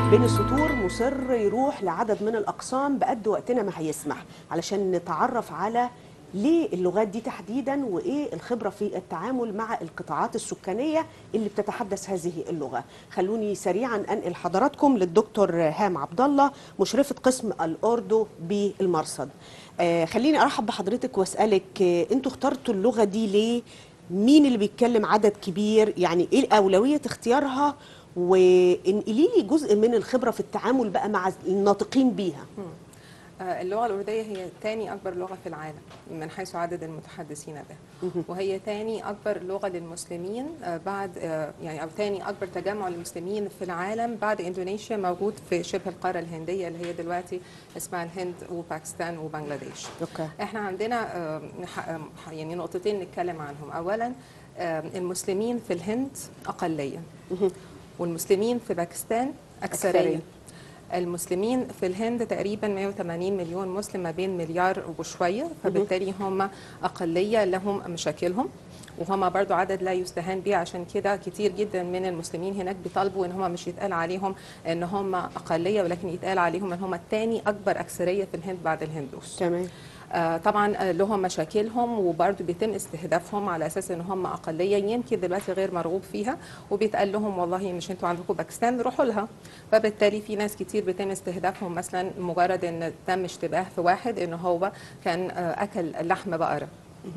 بين السطور مصر يروح لعدد من الأقسام بقد وقتنا ما هيسمح علشان نتعرف على ليه اللغات دي تحديدا وايه الخبره في التعامل مع القطاعات السكانيه اللي بتتحدث هذه اللغه خلوني سريعا انقل حضراتكم للدكتور هام عبد الله مشرفه قسم الاردو بالمرصد آه خليني ارحب بحضرتك واسالك آه انتوا اخترتوا اللغه دي ليه مين اللي بيتكلم عدد كبير يعني ايه اولويه اختيارها وانقلي لي جزء من الخبره في التعامل بقى مع الناطقين بيها آه، اللغة الأردية هي تاني أكبر لغة في العالم من حيث عدد المتحدثين بها وهي تاني أكبر لغة للمسلمين آه، بعد آه، يعني أو تاني أكبر تجمع للمسلمين في العالم بعد إندونيسيا موجود في شبه القارة الهندية اللي هي دلوقتي اسمها الهند وباكستان وبنغلاديش اوكي احنا عندنا آه، ح- آه، يعني نقطتين نتكلم عنهم اولا آه، المسلمين في الهند اقليه والمسلمين في باكستان أكثرية. اكثريه المسلمين في الهند تقريبا 180 مليون مسلم ما بين مليار وشويه فبالتالي هم اقليه لهم مشاكلهم وهم برضو عدد لا يستهان به عشان كده كتير جدا من المسلمين هناك بيطالبوا ان هم مش يتقال عليهم ان هم اقليه ولكن يتقال عليهم ان هم تاني اكبر اكثريه في الهند بعد الهندوس تمام آه، طبعا آه، لهم مشاكلهم وبرضه بيتم استهدافهم على اساس ان هم اقليه يمكن دلوقتي غير مرغوب فيها وبيتقال لهم والله مش انتوا عندكم باكستان روحوا لها فبالتالي في ناس كتير بيتم استهدافهم مثلا مجرد ان تم اشتباه في واحد ان هو كان آه، اكل لحم بقره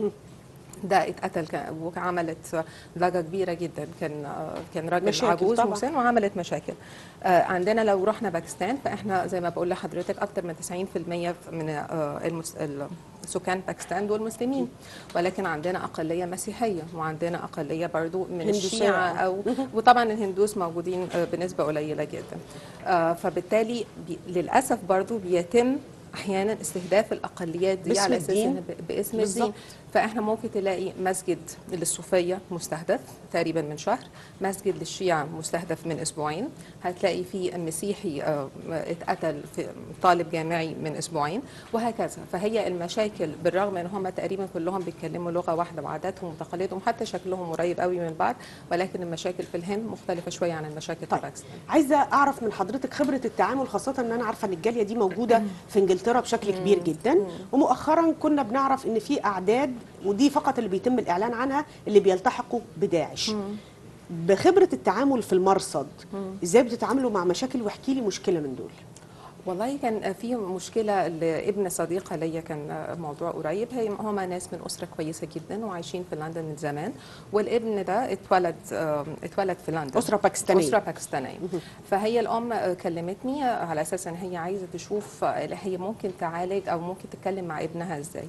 ده اتقتل ك- وعملت ضجه كبيره جدا كان آه، كان راجل مشاكل عجوز طبعاً. مسن وعملت مشاكل آه، عندنا لو رحنا باكستان فاحنا زي ما بقول لحضرتك اكتر من 90% من آه، المس... ال- سكان باكستان دول مسلمين ولكن عندنا اقليه مسيحيه وعندنا اقليه برضو من هندوسية. الشيعه او وطبعا الهندوس موجودين آه، بنسبه قليله جدا آه، فبالتالي بي... للاسف برضو بيتم احيانا استهداف الاقليات دي باسم على اساس الدين. إن ب- باسم بالظبط. الدين فاحنا ممكن تلاقي مسجد للصوفيه مستهدف تقريبا من شهر مسجد للشيعة مستهدف من اسبوعين هتلاقي في مسيحي آه، اتقتل في طالب جامعي من اسبوعين وهكذا فهي المشاكل بالرغم ان هم تقريبا كلهم بيتكلموا لغه واحده وعاداتهم وتقاليدهم حتى شكلهم قريب قوي من بعض ولكن المشاكل في الهند مختلفه شويه عن المشاكل طيب. في باكستان عايزه اعرف من حضرتك خبره التعامل خاصه ان انا عارفه ان الجاليه دي موجوده في انجلترا بشكل كبير جدا ومؤخرا كنا بنعرف ان في اعداد ودي فقط اللي بيتم الاعلان عنها اللي بيلتحقوا بداعش بخبره التعامل في المرصد ازاي بتتعاملوا مع مشاكل واحكي لي مشكله من دول والله كان في مشكلة لابن صديقة ليا كان موضوع قريب هي هما ناس من أسرة كويسة جدا وعايشين في لندن من زمان والابن ده اتولد آم، اتولد في لندن أسرة باكستانية. أسرة باكستانية فهي الأم آه، كلمتني على أساس إن هي عايزة تشوف آه، هي ممكن تعالج أو ممكن تتكلم مع ابنها إزاي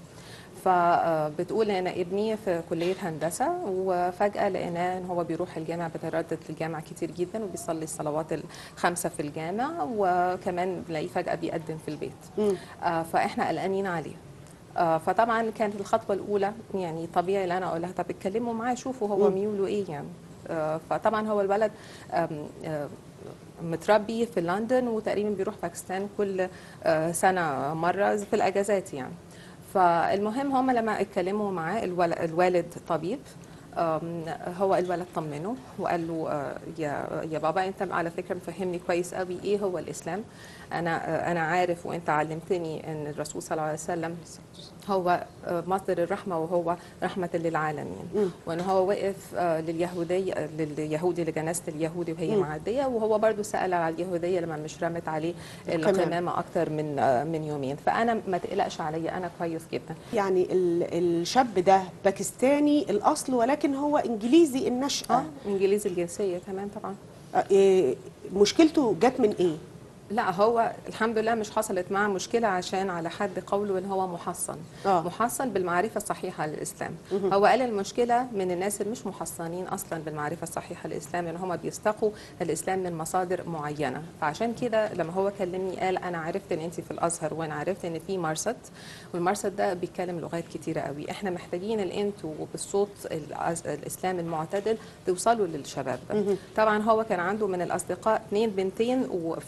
فبتقول انا ابني في كليه هندسه وفجاه لقيناه ان هو بيروح الجامع بيتردد للجامع كتير جدا وبيصلي الصلوات الخمسه في الجامع وكمان بنلاقيه فجاه بيقدم في البيت آه، فاحنا قلقانين عليه آه، فطبعا كانت الخطوه الاولى يعني طبيعي ان انا اقول لها طب اتكلموا معاه شوفوا هو ميوله ايه يعني آه، فطبعا هو الولد آم، آه، متربي في لندن وتقريبا بيروح باكستان كل آه، سنه مره في الاجازات يعني فالمهم هم لما اتكلموا معاه الول- الوالد طبيب أم، هو الولد طمنه وقال له آه، يا يا بابا انت على فكره مفهمني كويس قوي ايه هو الاسلام انا آه، انا عارف وانت علمتني ان الرسول صلى الله عليه وسلم هو آه، مصدر الرحمه وهو رحمه للعالمين وان هو وقف آه، لليهودي آه، لليهودي لجنازه اليهودي وهي معديه وهو برضو سال على اليهوديه لما مش رمت عليه كمان. القمامه اكتر من آه، من يومين فانا ما تقلقش عليا انا كويس جدا يعني ال- الشاب ده باكستاني الاصل ولكن هو انجليزي النشأة اه انجليزي الجنسيه كمان طبعا آه، إيه، مشكلته جت من ايه لا هو الحمد لله مش حصلت معه مشكلة عشان على حد قوله ان هو محصن آه. محصن بالمعرفة الصحيحة للإسلام هو قال المشكلة من الناس اللي مش محصنين أصلا بالمعرفة الصحيحة للإسلام لأن هم بيستقوا الإسلام من مصادر معينة فعشان كده لما هو كلمني قال أنا عرفت إن أنت في الأزهر وأنا عرفت إن في مرصد والمرصد ده بيتكلم لغات كتيرة قوي إحنا محتاجين إن أنتوا بالصوت الأز- الإسلام المعتدل توصلوا للشباب ده طبعا هو كان عنده من الأصدقاء اثنين بنتين وفي نفس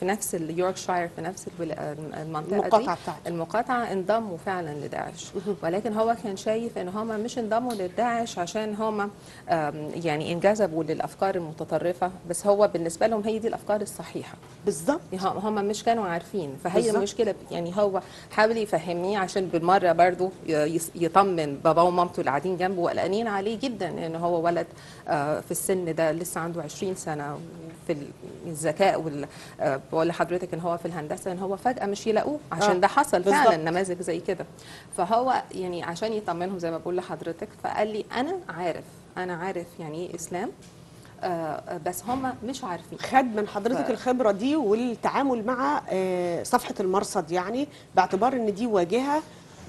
يوركشاير في نفس الولا- المنطقه المقاطعة دي بتاعته. المقاطعه انضموا فعلا لداعش ولكن هو كان شايف ان هم مش انضموا لداعش عشان هم آم، يعني انجذبوا للافكار المتطرفه بس هو بالنسبه لهم هي دي الافكار الصحيحه بالظبط هم هم مش كانوا عارفين فهي بالظبط. المشكله يعني هو حاول يفهمني عشان بالمره برضو يس- يطمن باباه ومامته اللي قاعدين جنبه وقلقانين عليه جدا ان هو ولد آه، في السن ده لسه عنده 20 سنه وفي ال- الذكاء وال آه، بقول لحضرتك ان هو في الهندسه ان هو فجاه مش يلاقوه عشان آه، ده حصل بالظبط. فعلا نماذج زي كده فهو يعني عشان يطمنهم زي ما بقول لحضرتك فقال لي انا عارف انا عارف يعني ايه اسلام آه، بس هم مش عارفين خد من حضرتك ف- الخبرة دي والتعامل مع آه، صفحة المرصد يعني باعتبار ان دي واجهة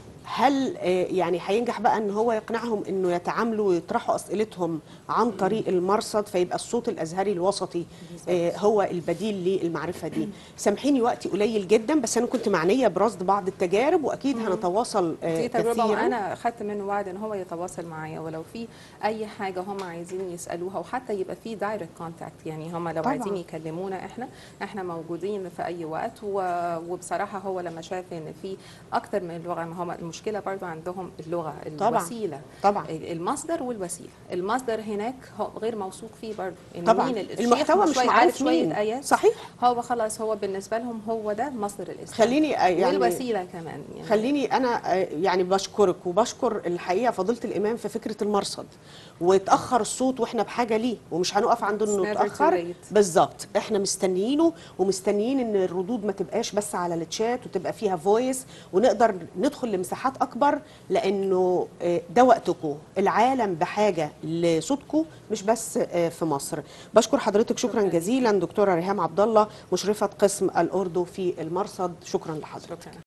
هل آه، يعني هينجح بقى ان هو يقنعهم انه يتعاملوا ويطرحوا اسئلتهم عن طريق المرصد فيبقى الصوت الازهري الوسطي آه، هو البديل للمعرفه دي سامحيني وقتي قليل جدا بس انا كنت معنيه برصد بعض التجارب واكيد هنتواصل آه، دي تجربه كثيرا وانا خدت منه وعد ان هو يتواصل معايا ولو في اي حاجه هم عايزين يسالوها وحتى يبقى في دايركت كونتاكت يعني هم لو طبعاً. عايزين يكلمونا احنا احنا موجودين في اي وقت و- وبصراحه هو لما شاف ان في اكتر من لغه ما هم المشكله برضو عندهم اللغه طبعاً. الوسيله طبعا المصدر والوسيله المصدر هناك هو غير موثوق فيه برضو إن طبعا مين الشيخ المحتوى مش شوية معروف عارف شويه مين ايات صحيح هو خلاص هو بالنسبه لهم هو ده مصدر الاسلام خليني آه، يعني والوسيله كمان يعني خليني انا آه، يعني بشكرك وبشكر الحقيقه فضيله الامام في فكره المرصد واتاخر الصوت واحنا بحاجه ليه ومش هنقف عند انه It's never too اتاخر late. بالظبط احنا مستنيينه ومستنيين ان الردود ما تبقاش بس على التشات وتبقى فيها فويس ونقدر ندخل لمساحات اكبر لانه آه، ده وقتكم العالم بحاجه لصوتكم مش بس آه، في مصر بشكر حضرتك شكرا شكراً. جزيلا دكتوره ريهام عبد الله مشرفه قسم الاردو في المرصد شكرا لحضرتك شكرا